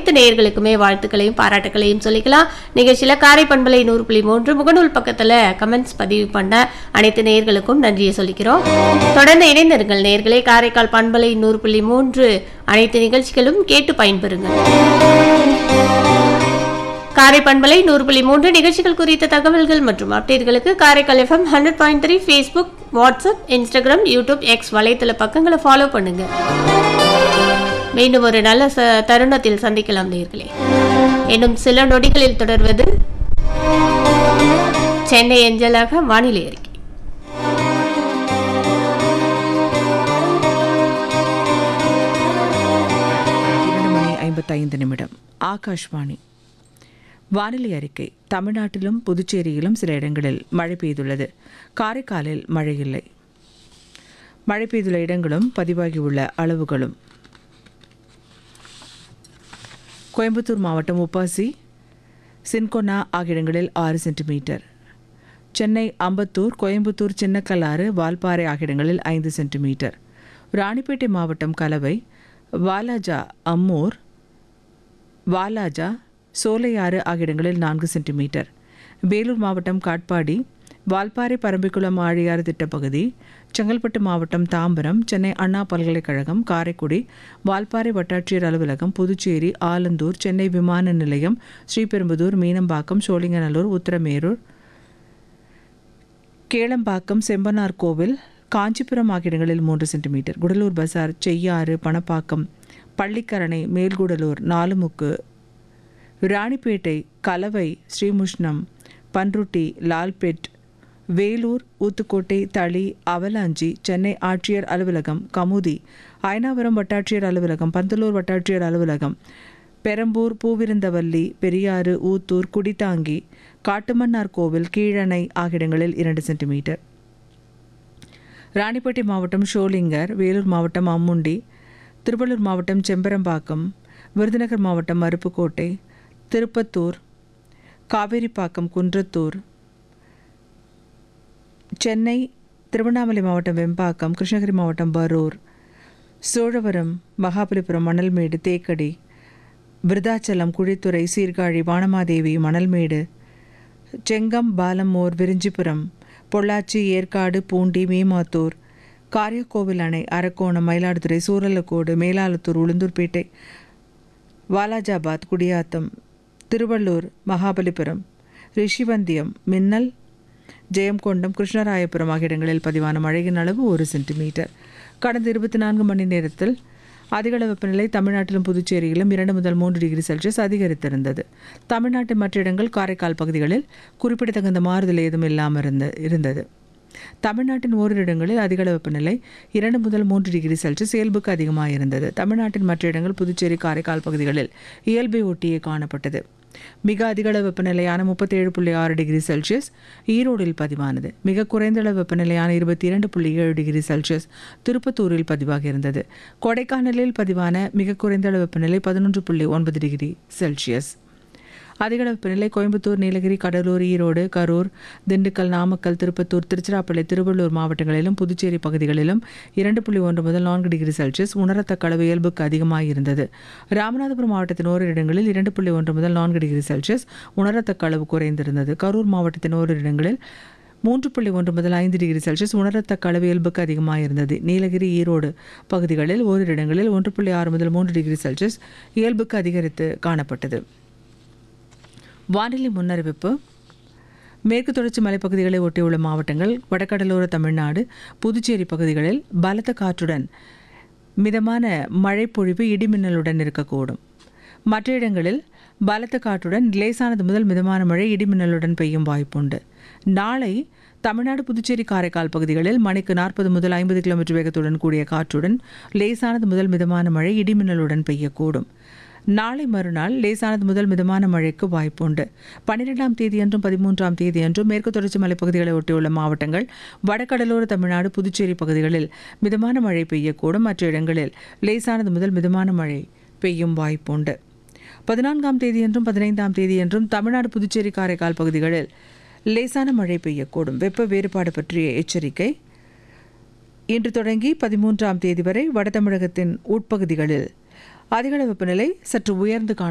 அனைத்து நேயர்களுக்குமே வாழ்த்துக்களையும் பாராட்டுக்களையும் சொல்லிக்கலாம் நிகழ்ச்சியில் காரை பண்பலை நூறு புள்ளி மூன்று முகநூல் பக்கத்தில் கமெண்ட்ஸ் பதிவு பண்ண அனைத்து நேயர்களுக்கும் நன்றியை சொல்லிக்கிறோம் தொடர்ந்து இணைந்திருங்கள் நேயர்களே காரைக்கால் பண்பலை நூறு புள்ளி மூன்று அனைத்து நிகழ்ச்சிகளும் கேட்டு பயன்பெறுங்கள் காரை பண்பலை நூறு புள்ளி மூன்று நிகழ்ச்சிகள் குறித்த தகவல்கள் மற்றும் அப்டேட்களுக்கு Karaikal F M hundred point three Facebook WhatsApp Instagram YouTube X வலைத்தள பக்கங்களை ஃபாலோ பண்ணுங்க மீண்டும் ஒரு நல்ல ச தருணத்தில் சந்திக்கலாம் நேர்களே இன்னும் சில நொடிகளில் தொடர்வது சென்னை எஞ்சலாக வானிலை அறிக்கை இரண்டு மணி ஐம்பத்தைந்து நிமிடம் ஆகாஷ்வாணி வானிலை அறிக்கை தமிழ்நாட்டிலும் புதுச்சேரியிலும் சில இடங்களில் மழை பெய்துள்ளது காரைக்காலில் மழை இல்லை மழை பெய்துள்ள இடங்களும் பதிவாகியுள்ள அளவுகளும் கோயம்புத்தூர் மாவட்டம் உப்பாசி சின்கொன்னா ஆகிய இடங்களில் ஆறு சென்டிமீட்டர் சென்னை அம்பத்தூர் கோயம்புத்தூர் சின்னக்கல்லாறு வால்பாறை ஆகிய இடங்களில் ஐந்து சென்டிமீட்டர் ராணிப்பேட்டை மாவட்டம் கலவை வாலாஜா அம்மூர் வாலாஜா சோலையாறு ஆகிய இடங்களில் நான்கு சென்டிமீட்டர் வேலூர் மாவட்டம் காட்பாடி வால்பாறை பரம்பிக்குளம் ஆழியாறு திட்டப்பகுதி செங்கல்பட்டு மாவட்டம் தாம்பரம் சென்னை அண்ணா பல்கலைக்கழகம் காரைக்குடி வால்பாறை வட்டாட்சியர் அலுவலகம் புதுச்சேரி ஆலந்தூர் சென்னை விமான நிலையம் ஸ்ரீபெரும்புதூர் மீனம்பாக்கம் சோழிங்கநல்லூர் உத்தரமேரூர் கேளம்பாக்கம் செம்பனார் கோவில் காஞ்சிபுரம் ஆகிய இடங்களில் மூன்று சென்டிமீட்டர் குடலூர் பசார் செய்யாறு பணப்பாக்கம் பள்ளிக்கரணை மேல்குடலூர் நாலுமுக்கு ராணிப்பேட்டை கலவை ஸ்ரீமுஷ்ணம் பன்ருட்டி லால்பெட் வேலூர் ஊத்துக்கோட்டை தளி அவலாஞ்சி சென்னை ஆட்சியர் அலுவலகம் கமுதி அயனாவரம் வட்டாட்சியர் அலுவலகம் பந்தலூர் வட்டாட்சியர் அலுவலகம் பெரம்பூர் பூவிருந்தவல்லி பெரியாறு ஊத்தூர் குடித்தாங்கி காட்டுமன்னார் கோவில் கீழணை ஆகிய இடங்களில் இரண்டு சென்டிமீட்டர் ராணிப்பேட்டை மாவட்டம் ஷோலிங்கர் வேலூர் மாவட்டம் அம்முண்டி திருவள்ளூர் மாவட்டம் செம்பரம்பாக்கம் விருதுநகர் மாவட்டம் அருப்புக்கோட்டை திருப்பத்தூர் காவேரிப்பாக்கம் குன்றத்தூர் சென்னை திருவண்ணாமலை மாவட்டம் வெம்பாக்கம் கிருஷ்ணகிரி மாவட்டம் பரூர் சோழவரம் மகாபலிபுரம் மணல்மேடு தேக்கடி விருதாச்சலம் குழித்துறை சீர்காழி வானமாதேவி மணல்மேடு செங்கம் பாலமோர் விரிஞ்சிபுரம் பொள்ளாச்சி ஏற்காடு பூண்டி மேமாத்தூர் காரியக்கோவில் அணை அரக்கோணம் மயிலாடுதுறை சூரலக்கோடு மேலாளத்தூர் உளுந்தூர்பேட்டை வாலாஜாபாத் குடியாத்தம் திருவள்ளூர் மகாபலிபுரம் ரிஷிவந்தியம் மின்னல் ஜெயங்கொண்டம் கிருஷ்ணராயபுரம் ஆகிய இடங்களில் பதிவான மழையின் அளவு ஒரு சென்டிமீட்டர் கடந்த இருபத்தி நான்கு மணி நேரத்தில் அதிகளவு வெப்பநிலை தமிழ்நாட்டிலும் புதுச்சேரியிலும் இரண்டு முதல் மூன்று டிகிரி செல்சியஸ் அதிகரித்திருந்தது தமிழ்நாட்டின் மற்ற இடங்கள் காரைக்கால் பகுதிகளில் குறிப்பிடத்தகுந்த மாறுதல் ஏதும் இல்லாமல் இருந்த இருந்தது தமிழ்நாட்டின் ஓரிரு இடங்களில் அதிகளவு வெப்பநிலை இரண்டு முதல் மூன்று டிகிரி செல்சியஸ் இயல்புக்கு அதிகமாக இருந்தது தமிழ்நாட்டின் மற்ற இடங்கள் புதுச்சேரி காரைக்கால் பகுதிகளில் இயல்பை ஒட்டியே காணப்பட்டது மிக அதிக அளவு வெப்பநிலையான முப்பத்தேழு புள்ளி ஆறு டிகிரி செல்சியஸ் ஈரோடில் பதிவானது மிக குறைந்த அளவு வெப்பநிலையான இருபத்தி இரண்டு புள்ளி ஏழு டிகிரி செல்சியஸ் திருப்பத்தூரில் பதிவாகி இருந்தது கொடைக்கானலில் பதிவான மிக குறைந்த அளவு வெப்பநிலை பதினொன்று புள்ளி ஒன்பது டிகிரி செல்சியஸ் அதிக அளவு வெப்பநிலை கோயம்புத்தூர் நீலகிரி கடலூர் ஈரோடு கரூர் திண்டுக்கல் நாமக்கல் திருப்பத்தூர் திருச்சிராப்பள்ளி திருவள்ளூர் மாவட்டங்களிலும் புதுச்சேரி பகுதிகளிலும் இரண்டு புள்ளி ஒன்று முதல் நான்கு டிகிரி செல்சியஸ் உணரத்தக்க அளவு இயல்புக்கு அதிகமாக இருந்தது ராமநாதபுரம் மாவட்டத்தின் ஓரிரு இடங்களில் இரண்டு புள்ளி ஒன்று முதல் நான்கு டிகிரி செல்சியஸ் உணரத்தக்க அளவு குறைந்திருந்தது கரூர் மாவட்டத்தின் ஓரிரு இடங்களில் மூன்று புள்ளி ஒன்று முதல் ஐந்து டிகிரி செல்சியஸ் உணரத்தக்க அளவு இயல்புக்கு அதிகமாக இருந்தது நீலகிரி ஈரோடு பகுதிகளில் ஓரிரு இடங்களில் ஒன்று புள்ளி ஆறு முதல் மூன்று டிகிரி செல்சியஸ் இயல்புக்கு அதிகரித்து காணப்பட்டது வானிலை முன்னறிவிப்பு மேற்கு தொடர்ச்சி மலைப்பகுதிகளை ஒட்டியுள்ள மாவட்டங்கள் வடகடலோர தமிழ்நாடு புதுச்சேரி பகுதிகளில் பலத்த காற்றுடன் மிதமான மழை பொழிவு இடிமின்னலுடன் இருக்கக்கூடும் மற்ற இடங்களில் பலத்த காற்றுடன் லேசானது முதல் மிதமான மழை இடிமின்னலுடன் பெய்யும் வாய்ப்புண்டு நாளை தமிழ்நாடு புதுச்சேரி காரைக்கால் பகுதிகளில் மணிக்கு நாற்பது முதல் ஐம்பது கிலோமீட்டர் வேகத்துடன் கூடிய காற்றுடன் லேசானது முதல் மிதமான மழை இடிமின்னலுடன் பெய்யக்கூடும் நாளை மறுநாள் லேசானது முதல் மிதமான மழைக்கு வாய்ப்புண்டு பன்னிரெண்டாம் தேதியன்றும் பதிமூன்றாம் தேதியன்றும் மேற்கு தொடர்ச்சி மலைப்பகுதிகளை ஒட்டியுள்ள மாவட்டங்கள் வடகடலோர தமிழ்நாடு புதுச்சேரி பகுதிகளில் மிதமான மழை பெய்யக்கூடும் மற்ற இடங்களில் லேசானது முதல் மிதமான மழை பெய்யும் வாய்ப்புண்டு பதினான்காம் தேதியன்றும் பதினைந்தாம் தேதியன்றும் தமிழ்நாடு புதுச்சேரி காரைக்கால் பகுதிகளில் லேசான மழை பெய்யக்கூடும் வெப்ப வேறுபாடு பற்றிய எச்சரிக்கை இன்று தொடங்கி பதிமூன்றாம் தேதி வரை வட தமிழகத்தின் உட்பகுதிகளில் அதிகளவு வெப்பநிலை சற்று உயர்ந்து காண